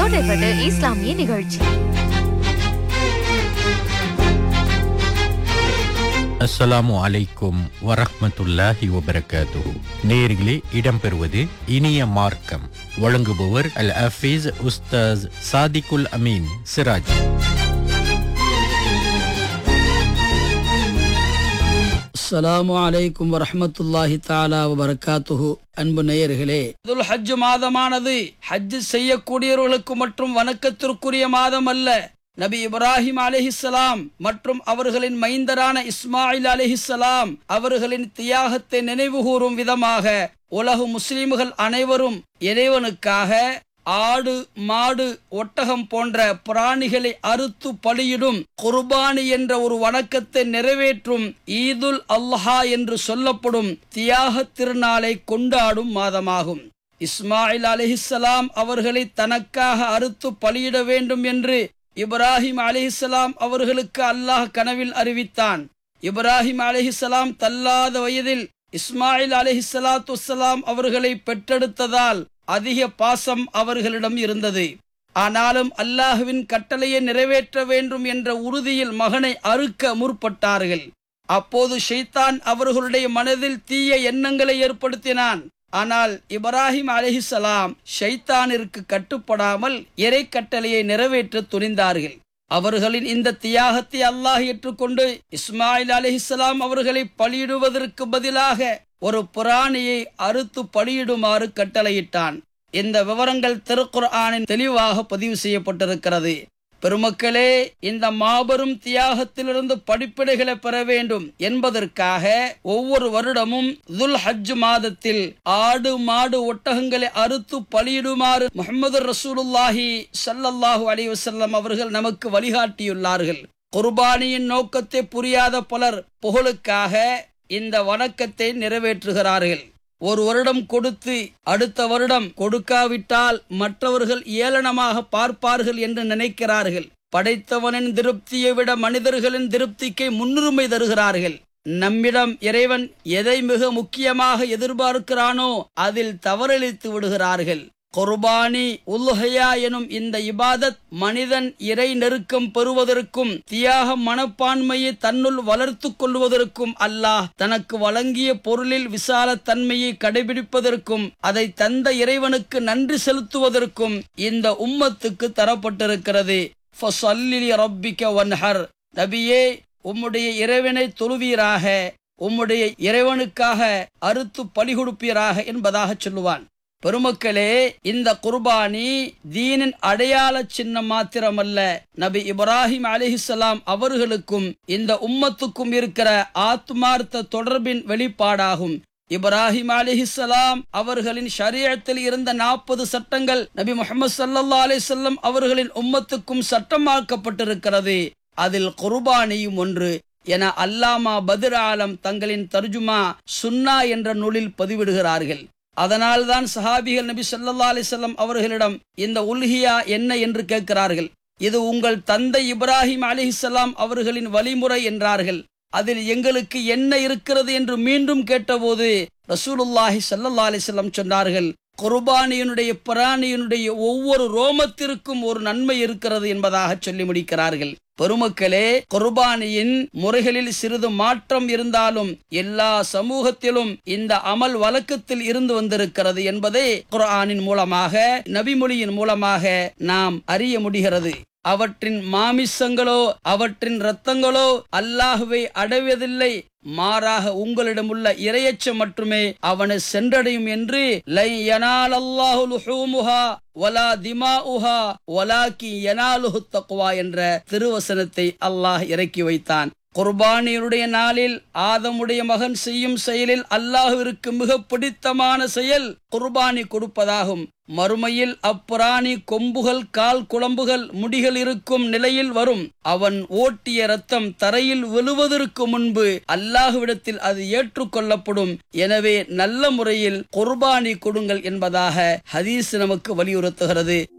தொடர்வது இஸ்லாமிய நிகழ்ச்சி அஸ்ஸலாமு அலைக்கும் வரஹ்மத்துல்லாஹி வபரகாத்துஹு நேர்களே இடம்பெறுவது இனிய மார்க்கம் வழங்குபவர் அல் ஹஃபீஸ் உஸ்தாஸ் சாதிகுல் அமீன் சிராஜ் அஸ்ஸலாமு அலைக்கும் வரஹ்மத்துல்லாஹி தஆலா வபரகாத்துஹு அன்பு நேயர்களே துல் ஹஜ் மாதமானது ஹஜ் செய்யக்கூடியவர்களுக்கு மற்றும் வணக்கத்திற்குரிய மாதம் அல்ல நபி இப்ராஹிம் அலிஹிஸ்ஸலாம் மற்றும் அவர்களின் மைந்தரான இஸ்மாயில் அலிஹிஸ்ஸலாம் அவர்களின் தியாகத்தை நினைவுகூரும் விதமாக உலக முஸ்லிம்கள் அனைவரும் இறைவனுக்காக ஆடு மாடு ஒட்டகம் போன்ற பிராணிகளை அறுத்து பலியிடும் குர்பானி என்ற ஒரு வணக்கத்தை நிறைவேற்றும் ஈதுல் அல்ஹா என்று சொல்லப்படும் தியாக திருநாளை கொண்டாடும் மாதமாகும் இஸ்மாயில் அலிஹிஸ்ஸலாம் அவர்களை தனக்காக அறுத்து பலியிட வேண்டும் என்று இப்ராஹிம் அலிஹிஸ்ஸலாம் அவர்களுக்கு அல்லாஹ் கனவில் அறிவித்தான் இப்ராஹிம் அலிஹிஸ்ஸலாம் தள்ளாத வயதில் இஸ்மாயில் அலிஹிஸ்ஸலாத்து வஸ்ஸலாம் அவர்களை பெற்றெடுத்ததால் அதிக பாசம் அவர்களிடம் இருந்தது ஆனாலும் அல்லாஹுவின் கட்டளையை நிறைவேற்ற வேண்டும் என்ற உறுதியில் மகனை அறுக்க முற்பட்டார்கள் அப்போது ஷைத்தான் அவர்களுடைய மனதில் தீய எண்ணங்களை ஏற்படுத்தினான் ஆனால் இப்ராஹிம் அலிஹிசலாம் ஷைத்தானிற்கு கட்டுப்படாமல் இறை கட்டளையை நிறைவேற்ற துணிந்தார்கள் அவர்களின் இந்த தியாகத்தை அல்லாஹ் ஏற்றுக்கொண்டு இஸ்மாயில் அலிஹிஸ்லாம் அவர்களை பலியிடுவதற்கு பதிலாக ஒரு புராணியை அறுத்து பலியிடுமாறு கட்டளையிட்டான் இந்த விவரங்கள் திருக்குர்ஆனின் தெளிவாக பதிவு செய்யப்பட்டிருக்கிறது பெருமக்களே இந்த மாபெரும் தியாகத்திலிருந்து படிப்பினைகளை பெற வேண்டும் என்பதற்காக ஒவ்வொரு வருடமும் துல் ஹஜ் மாதத்தில் ஆடு மாடு ஒட்டகங்களை அறுத்து பலியிடுமாறு முகமது ரசூலுல்லாஹி சல்லல்லாஹு அலைஹி வஸல்லம் அவர்கள் நமக்கு வழிகாட்டியுள்ளார்கள் குர்பானியின் நோக்கத்தை புரியாத பலர் புகழுக்காக இந்த வணக்கத்தை நிறைவேற்றுகிறார்கள் ஒரு வருடம் கொடுத்து அடுத்த வருடம் கொடுக்காவிட்டால் மற்றவர்கள் ஏளனமாக பார்ப்பார்கள் என்று நினைக்கிறார்கள் படைத்தவனின் திருப்தியை விட மனிதர்களின் திருப்திக்கு முன்னுரிமை தருகிறார்கள் நம்மிடம் இறைவன் எதை மிக முக்கியமாக எதிர்பார்க்கிறானோ அதில் தவறளித்து விடுகிறார்கள் குர்பானி உல்ஹயா எனும் இந்த இபாதத் மனிதன் இறை நெருக்கம் பெறுவதற்கும் தியாக மனப்பான்மையை தன்னுள் வளர்த்து கொள்வதற்கும் அல்லாஹ் தனக்கு வழங்கிய பொருளில் விசால தன்மையை கடைபிடிப்பதற்கும் அதை தந்த இறைவனுக்கு நன்றி செலுத்துவதற்கும் இந்த உம்மத்துக்கு தரப்பட்டிருக்கிறது ரப்பிக்க வன்ஹர் நபியே உம்முடைய இறைவனை தொழுவீராக உம்முடைய இறைவனுக்காக அறுத்து பலி கொடுப்பீராக என்பதாக சொல்லுவான் பெருமக்களே இந்த குர்பானி தீனின் அடையாள சின்னம் மாத்திரமல்ல நபி இப்ராஹிம் அலிஹிசலாம் அவர்களுக்கும் இந்த உம்மத்துக்கும் இருக்கிற ஆத்மார்த்த தொடர்பின் வெளிப்பாடாகும் இப்ராஹிம் அலிஹிசலாம் அவர்களின் ஷரியத்தில் இருந்த நாற்பது சட்டங்கள் நபி முகமது சல்லா அலிசல்லம் அவர்களின் உம்மத்துக்கும் சட்டமாக்கப்பட்டிருக்கிறது அதில் குர்பானியும் ஒன்று என அல்லாமா பத்ர் ஆலம் தங்களின் தர்ஜுமா சுன்னா என்ற நூலில் பதிவிடுகிறார்கள் அதனால்தான் சஹாபிகள் நபி சொல்லா அலிசல்லம் அவர்களிடம் இந்த உல்ஹியா என்ன என்று கேட்கிறார்கள் இது உங்கள் தந்தை இப்ராஹிம் அலிஹிசலாம் அவர்களின் வழிமுறை என்றார்கள் அதில் எங்களுக்கு என்ன இருக்கிறது என்று மீண்டும் கேட்டபோது ரசூலுல்லாஹி சல்லா அலிசல்லம் சொன்னார்கள் குர்பானியனுடைய பிராணியனுடைய ஒவ்வொரு ரோமத்திற்கும் ஒரு நன்மை இருக்கிறது என்பதாக சொல்லி முடிக்கிறார்கள் பெருமக்களே குர்பானியின் முறைகளில் சிறிது மாற்றம் இருந்தாலும் எல்லா சமூகத்திலும் இந்த அமல் வழக்கத்தில் இருந்து வந்திருக்கிறது என்பதை குர்ஆனின் மூலமாக நபிமொழியின் மூலமாக நாம் அறிய முடிகிறது அவற்றின் மாமிசங்களோ அவற்றின் இரத்தங்களோ அல்லாஹுவை அடைவதில்லை மாறாக உங்களிடமுள்ள இரையச்சம் மட்டுமே அவனை சென்றடையும் என்று லை யனால் அல்லாஹு லுஹூமுஹா வலா திமாஉஹா வலாக்கி யனாலுஹு தக்வா என்ற திருவசனத்தை அல்லாஹ் இறக்கி வைத்தான் குர்பானியருடைய நாளில் ஆதமுடைய மகன் செய்யும் செயலில் அல்லாஹுவிற்கு மிக பிடித்தமான செயல் குர்பானி கொடுப்பதாகும் மறுமையில் அப்பிராணி கொம்புகள் கால் குழம்புகள் முடிகள் இருக்கும் நிலையில் வரும் அவன் ஓட்டிய ரத்தம் தரையில் விழுவதற்கு முன்பு அல்லாஹுவிடத்தில் அது ஏற்றுக்கொள்ளப்படும் எனவே நல்ல முறையில் குர்பானி கொடுங்கள் என்பதாக ஹதீஸ் நமக்கு வலியுறுத்துகிறது